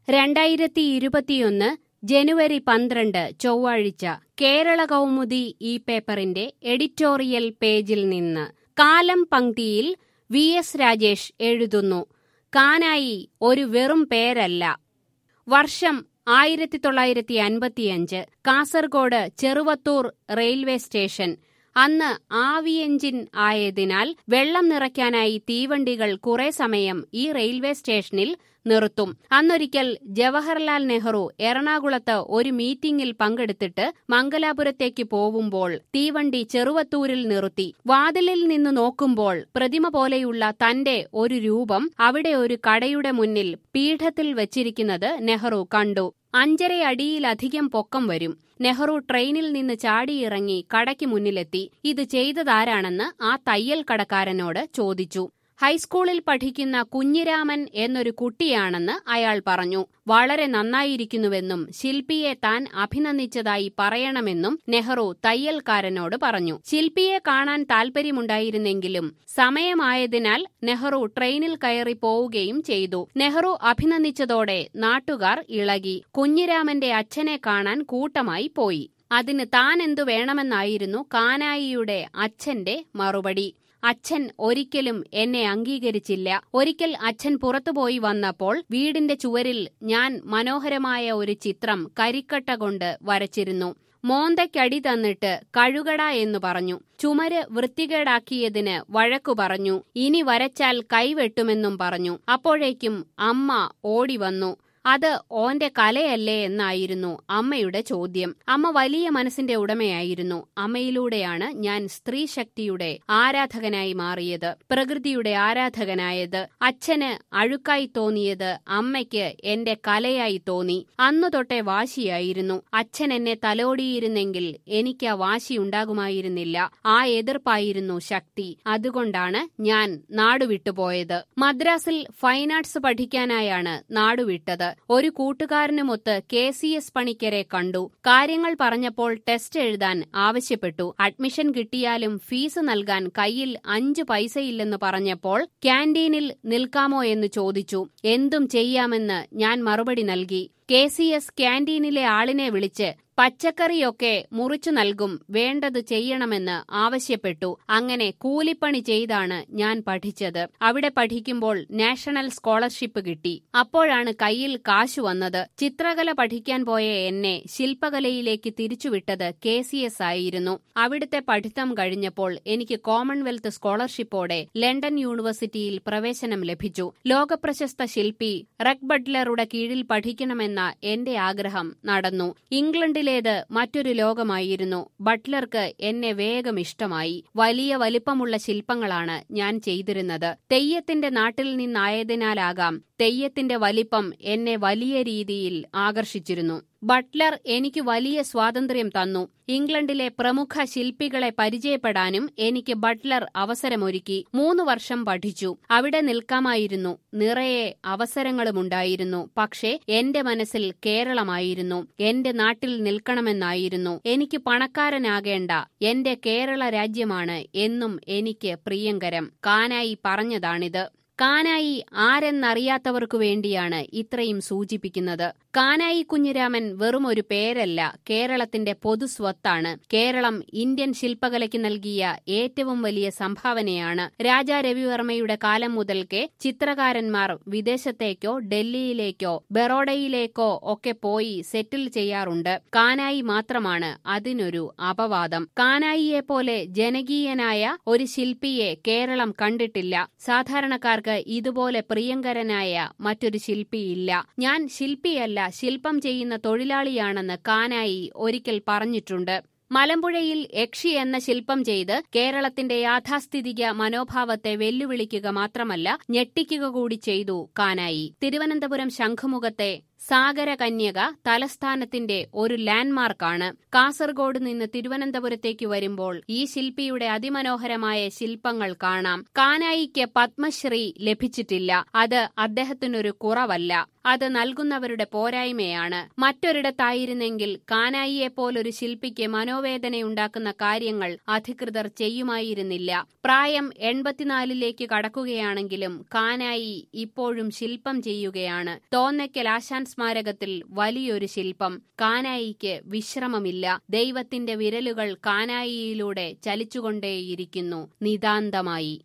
രണ്ടായിരത്തി ഇരുപത്തിയൊന്ന് ജനുവരി പന്ത്രണ്ട് ചൊവ്വാഴ്ച കേരള കൗമുദി ഈ പേപ്പറിന്റെ എഡിറ്റോറിയൽ പേജിൽ നിന്ന് കാലം പങ്ക്തിയിൽ വി എസ് രാജേഷ് എഴുതുന്നു കാനായി ഒരു വെറും പേരല്ല വർഷം ആയിരത്തി തൊള്ളായിരത്തി അൻപത്തിയഞ്ച് കാസർഗോഡ് ചെറുവത്തൂർ റെയിൽവേ സ്റ്റേഷൻ അന്ന് ആവി എഞ്ചിൻ ആയതിനാൽ വെള്ളം നിറയ്ക്കാനായി തീവണ്ടികൾ കുറെ സമയം ഈ റെയിൽവേ സ്റ്റേഷനിൽ നിർത്തും അന്നൊരിക്കൽ ജവഹർലാൽ നെഹ്റു എറണാകുളത്ത് ഒരു മീറ്റിംഗിൽ പങ്കെടുത്തിട്ട് മംഗലാപുരത്തേക്ക് പോവുമ്പോൾ തീവണ്ടി ചെറുവത്തൂരിൽ നിർത്തി വാതിലിൽ നിന്ന് നോക്കുമ്പോൾ പ്രതിമ പോലെയുള്ള തന്റെ ഒരു രൂപം അവിടെ ഒരു കടയുടെ മുന്നിൽ പീഠത്തിൽ വച്ചിരിക്കുന്നത് നെഹ്റു കണ്ടു അഞ്ചര അടിയിലധികം പൊക്കം വരും നെഹ്റു ട്രെയിനിൽ നിന്ന് ചാടിയിറങ്ങി കടയ്ക്ക് മുന്നിലെത്തി ഇത് ചെയ്തതാരാണെന്ന് ആ തയ്യൽ കടക്കാരനോട് ചോദിച്ചു ഹൈസ്കൂളിൽ പഠിക്കുന്ന കുഞ്ഞിരാമൻ എന്നൊരു കുട്ടിയാണെന്ന് അയാൾ പറഞ്ഞു വളരെ നന്നായിരിക്കുന്നുവെന്നും ശില്പിയെ താൻ അഭിനന്ദിച്ചതായി പറയണമെന്നും നെഹ്റു തയ്യൽക്കാരനോട് പറഞ്ഞു ശില്പിയെ കാണാൻ താൽപര്യമുണ്ടായിരുന്നെങ്കിലും സമയമായതിനാൽ നെഹ്റു ട്രെയിനിൽ കയറി പോവുകയും ചെയ്തു നെഹ്റു അഭിനന്ദിച്ചതോടെ നാട്ടുകാർ ഇളകി കുഞ്ഞിരാമന്റെ അച്ഛനെ കാണാൻ കൂട്ടമായി പോയി അതിന് താൻ എന്തു വേണമെന്നായിരുന്നു കാനായിയുടെ അച്ഛന്റെ മറുപടി അച്ഛൻ ഒരിക്കലും എന്നെ അംഗീകരിച്ചില്ല ഒരിക്കൽ അച്ഛൻ പുറത്തുപോയി വന്നപ്പോൾ വീടിന്റെ ചുവരിൽ ഞാൻ മനോഹരമായ ഒരു ചിത്രം കരിക്കട്ട കൊണ്ട് വരച്ചിരുന്നു മോന്തയ്ക്കടി തന്നിട്ട് കഴുകട എന്ന് പറഞ്ഞു ചുമര് വൃത്തികേടാക്കിയതിന് വഴക്കു പറഞ്ഞു ഇനി വരച്ചാൽ കൈവെട്ടുമെന്നും പറഞ്ഞു അപ്പോഴേക്കും അമ്മ ഓടി വന്നു അത് ഓന്റെ കലയല്ലേ എന്നായിരുന്നു അമ്മയുടെ ചോദ്യം അമ്മ വലിയ മനസ്സിന്റെ ഉടമയായിരുന്നു അമ്മയിലൂടെയാണ് ഞാൻ സ്ത്രീ ശക്തിയുടെ ആരാധകനായി മാറിയത് പ്രകൃതിയുടെ ആരാധകനായത് അച്ഛന് അഴുക്കായി തോന്നിയത് അമ്മയ്ക്ക് എന്റെ കലയായി തോന്നി അന്നു തൊട്ടേ വാശിയായിരുന്നു അച്ഛൻ എന്നെ തലോടിയിരുന്നെങ്കിൽ എനിക്ക് ആ വാശി ഉണ്ടാകുമായിരുന്നില്ല ആ എതിർപ്പായിരുന്നു ശക്തി അതുകൊണ്ടാണ് ഞാൻ നാടുവിട്ടുപോയത് മദ്രാസിൽ ഫൈൻ ആർട്സ് പഠിക്കാനായാണ് നാടുവിട്ടത് ഒരു കൂട്ടുകാരനുമൊത്ത് കെ സി എസ് പണിക്കരെ കണ്ടു കാര്യങ്ങൾ പറഞ്ഞപ്പോൾ ടെസ്റ്റ് എഴുതാൻ ആവശ്യപ്പെട്ടു അഡ്മിഷൻ കിട്ടിയാലും ഫീസ് നൽകാൻ കയ്യിൽ അഞ്ചു പൈസയില്ലെന്ന് പറഞ്ഞപ്പോൾ ക്യാന്റീനിൽ നിൽക്കാമോ എന്ന് ചോദിച്ചു എന്തും ചെയ്യാമെന്ന് ഞാൻ മറുപടി നൽകി കെ സി എസ് ക്യാന്റീനിലെ ആളിനെ വിളിച്ച് പച്ചക്കറിയൊക്കെ മുറിച്ചു നൽകും വേണ്ടത് ചെയ്യണമെന്ന് ആവശ്യപ്പെട്ടു അങ്ങനെ കൂലിപ്പണി ചെയ്താണ് ഞാൻ പഠിച്ചത് അവിടെ പഠിക്കുമ്പോൾ നാഷണൽ സ്കോളർഷിപ്പ് കിട്ടി അപ്പോഴാണ് കയ്യിൽ കാശു വന്നത് ചിത്രകല പഠിക്കാൻ പോയ എന്നെ ശില്പകലയിലേക്ക് തിരിച്ചുവിട്ടത് കെ സി എസ് ആയിരുന്നു അവിടുത്തെ പഠിത്തം കഴിഞ്ഞപ്പോൾ എനിക്ക് കോമൺവെൽത്ത് സ്കോളർഷിപ്പോടെ ലണ്ടൻ യൂണിവേഴ്സിറ്റിയിൽ പ്രവേശനം ലഭിച്ചു ലോകപ്രശസ്ത ശില്പി റെക് ബട്ട്ലറുടെ കീഴിൽ പഠിക്കണമെന്ന എന്റെ ആഗ്രഹം നടന്നു ഇംഗ്ലണ്ടിലേത് മറ്റൊരു ലോകമായിരുന്നു ബട്ട്ലർക്ക് എന്നെ വേഗം ഇഷ്ടമായി വലിയ വലിപ്പമുള്ള ശില്പങ്ങളാണ് ഞാൻ ചെയ്തിരുന്നത് തെയ്യത്തിന്റെ നാട്ടിൽ നിന്നായതിനാലാകാം തെയ്യത്തിന്റെ വലിപ്പം എന്നെ വലിയ രീതിയിൽ ആകർഷിച്ചിരുന്നു ബട്ട്ലർ എനിക്ക് വലിയ സ്വാതന്ത്ര്യം തന്നു ഇംഗ്ലണ്ടിലെ പ്രമുഖ ശില്പികളെ പരിചയപ്പെടാനും എനിക്ക് ബട്ട്ലർ അവസരമൊരുക്കി മൂന്ന് വർഷം പഠിച്ചു അവിടെ നിൽക്കാമായിരുന്നു നിറയെ അവസരങ്ങളുമുണ്ടായിരുന്നു പക്ഷേ എന്റെ മനസ്സിൽ കേരളമായിരുന്നു എന്റെ നാട്ടിൽ നിൽക്കണമെന്നായിരുന്നു എനിക്ക് പണക്കാരനാകേണ്ട എന്റെ കേരള രാജ്യമാണ് എന്നും എനിക്ക് പ്രിയങ്കരം കാനായി പറഞ്ഞതാണിത് കാനായി ആരെന്നറിയാത്തവർക്കു വേണ്ടിയാണ് ഇത്രയും സൂചിപ്പിക്കുന്നത് കാനായി കുഞ്ഞിരാമൻ വെറും ഒരു പേരല്ല കേരളത്തിന്റെ പൊതുസ്വത്താണ് കേരളം ഇന്ത്യൻ ശില്പകലയ്ക്ക് നൽകിയ ഏറ്റവും വലിയ സംഭാവനയാണ് രാജാ രവിവർമ്മയുടെ കാലം മുതൽക്കേ ചിത്രകാരന്മാർ വിദേശത്തേക്കോ ഡൽഹിയിലേക്കോ ബറോഡയിലേക്കോ ഒക്കെ പോയി സെറ്റിൽ ചെയ്യാറുണ്ട് കാനായി മാത്രമാണ് അതിനൊരു അപവാദം കാനായിയെ പോലെ ജനകീയനായ ഒരു ശില്പിയെ കേരളം കണ്ടിട്ടില്ല സാധാരണക്കാർക്ക് ഇതുപോലെ പ്രിയങ്കരനായ മറ്റൊരു ശില്പിയില്ല ഞാൻ ശില്പിയല്ല ശില്പം ചെയ്യുന്ന തൊഴിലാളിയാണെന്ന് കാനായി ഒരിക്കൽ പറഞ്ഞിട്ടുണ്ട് മലമ്പുഴയിൽ യക്ഷി എന്ന ശില്പം ചെയ്ത് കേരളത്തിന്റെ യാഥാസ്ഥിതിക മനോഭാവത്തെ വെല്ലുവിളിക്കുക മാത്രമല്ല ഞെട്ടിക്കുക കൂടി ചെയ്തു കാനായി തിരുവനന്തപുരം ശംഖുമുഖത്തെ സാഗരകന്യക തലസ്ഥാനത്തിന്റെ ഒരു ലാൻഡ്മാർക്കാണ് കാസർഗോഡ് നിന്ന് തിരുവനന്തപുരത്തേക്ക് വരുമ്പോൾ ഈ ശില്പിയുടെ അതിമനോഹരമായ ശില്പങ്ങൾ കാണാം കാനായിക്ക് പത്മശ്രീ ലഭിച്ചിട്ടില്ല അത് അദ്ദേഹത്തിനൊരു കുറവല്ല അത് നൽകുന്നവരുടെ പോരായ്മയാണ് മറ്റൊരിടത്തായിരുന്നെങ്കിൽ കാനായിയെ പോലൊരു ശില്പിക്ക് മനോവേദനയുണ്ടാക്കുന്ന കാര്യങ്ങൾ അധികൃതർ ചെയ്യുമായിരുന്നില്ല പ്രായം എൺപത്തിനാലിലേക്ക് കടക്കുകയാണെങ്കിലും കാനായി ഇപ്പോഴും ശില്പം ചെയ്യുകയാണ് തോന്നയ്ക്കൽ ആശാൻ സ്മാരകത്തിൽ വലിയൊരു ശില്പം കാനായിക്ക് വിശ്രമമില്ല ദൈവത്തിന്റെ വിരലുകൾ കാനായിയിലൂടെ ചലിച്ചുകൊണ്ടേയിരിക്കുന്നു നിതാന്തമായി